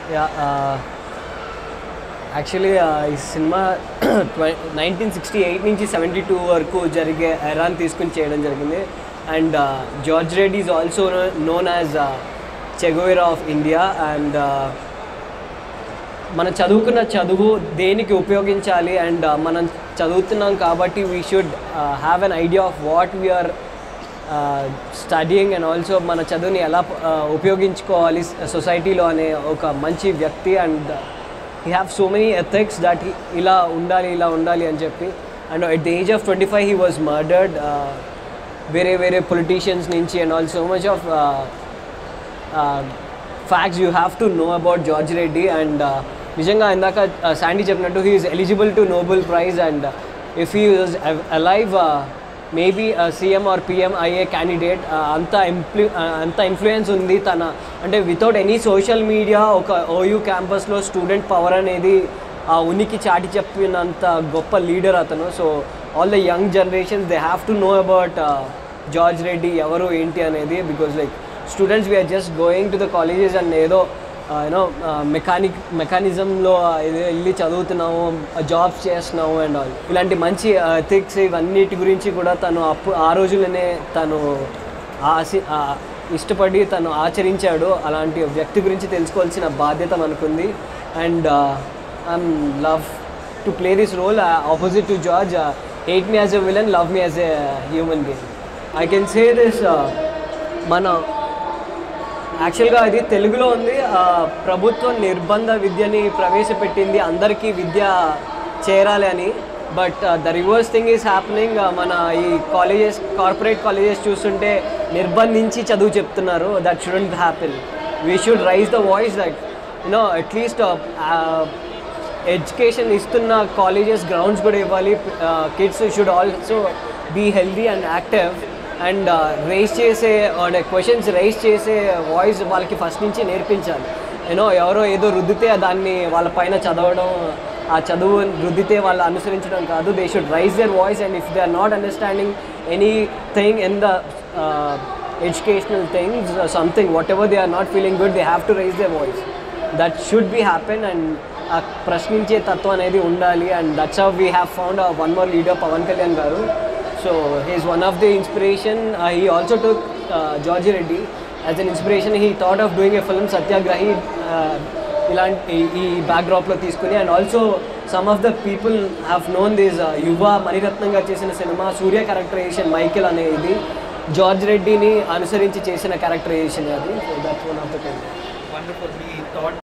yeah actually ఈ cinema nineteen sixty eight నుంచి seventy two వరకు జరిగే ఎరాన్ తీసుకుని చేయడం జరిగింది and George Reddy is also known as Che Guevara of India and మనం చదువుకున్న చదువు దేనికి ఉపయోగించాలి అండ్ మనం చదువుతున్నాం కాబట్టి we should have an idea of what we are studying and also మన చదువుని ఎలా uh, ఉపయోగించుకోవాలి సొసైటీలో అనే ఒక మంచి వ్యక్తి and he have so many ethics that ఇలా ఉండాలి ఇలా ఉండాలి అని చెప్పి and at the age of twenty five he was murdered వేరే వేరే పొలిటీషియన్స్ నుంచి and all so much of facts you have to know about George Reddy and నిజంగా ఇందాక శాండీ చెప్పినట్టు he is eligible to Nobel prize and if he is alive maybe CM or PM అయ్యే candidate అంత ఇంప్లూ అంత ఇన్ఫ్లుయెన్స్ ఉంది తన అంటే వితౌట్ ఎనీ సోషల్ మీడియా ఒక ఓయూ క్యాంపస్లో స్టూడెంట్ పవర్ అనేది ఆ ఉనికి చాటి చెప్పినంత గొప్ప లీడర్ అతను so all the young generations they have to know about George Reddy ఎవరు ఏంటి అనేది because like students we are just going to the colleges and ఏదో యూనో మెకానిక్ మెకానిజంలో ఏదో వెళ్ళి చదువుతున్నాము జాబ్స్ చేస్తున్నాము అండ్ ఆల్ ఇలాంటి మంచి ఎథిక్స్ ఇవన్నిటి గురించి కూడా తను అప్పుడు ఆ రోజుల్లోనే తను ఆసి ఆ ఇష్టపడి తను ఆచరించాడు అలాంటి వ్యక్తి గురించి తెలుసుకోవాల్సిన బాధ్యత మనకుంది and I'm love to play this role opposite to George hate me as a villain love me as a human being I can say this మన యాక్చువల్గా అది తెలుగులో ఉంది ఆ, ప్రభుత్వం నిర్బంధ విద్యని ప్రవేశపెట్టింది అందరికీ విద్య చేరాలి అని but the reverse thing is happening మన ఈ కాలేజెస్ కార్పొరేట్ కాలేజెస్ చూస్తుంటే నిర్బంధించి చదువు చెప్తున్నారు that shouldn't happen we should raise the voice that you know at least education ఇస్తున్న కాలేజెస్ గ్రౌండ్స్ కూడా ఇవ్వాలి kids should also be healthy and active and raise చేసే క్వశ్చన్స్ రైస్ చేసే వాయిస్ వాళ్ళకి ఫస్ట్ నుంచి నేర్పించాలి యూనో ఎవరో ఏదో రుద్దితే దాన్ని వాళ్ళ పైన చదవడం ఆ చదువు రుద్దితే వాళ్ళు అనుసరించడం కాదు they should raise their voice and if they are not understanding anything in the educational things something whatever they are not feeling good they have to raise their voice that should be happen and ఆ ప్రశ్నించే తత్వం అనేది ఉండాలి and that's how we have found one more leader Pawan Kalyan garu so he's one of the inspiration he also took George Reddy as an inspiration he thought of doing a film Satyagrahi ఇలాంటి ఈ బ్యాక్డ్రాప్లో తీసుకుని and also some of the people have known this Yuva Mani Ratnam garu చేసిన cinema Surya characterisation Michael అనేది జార్జ్ రెడ్డిని అనుసరించి చేసిన characterisation అది that's one of the wonderful మీ థాట్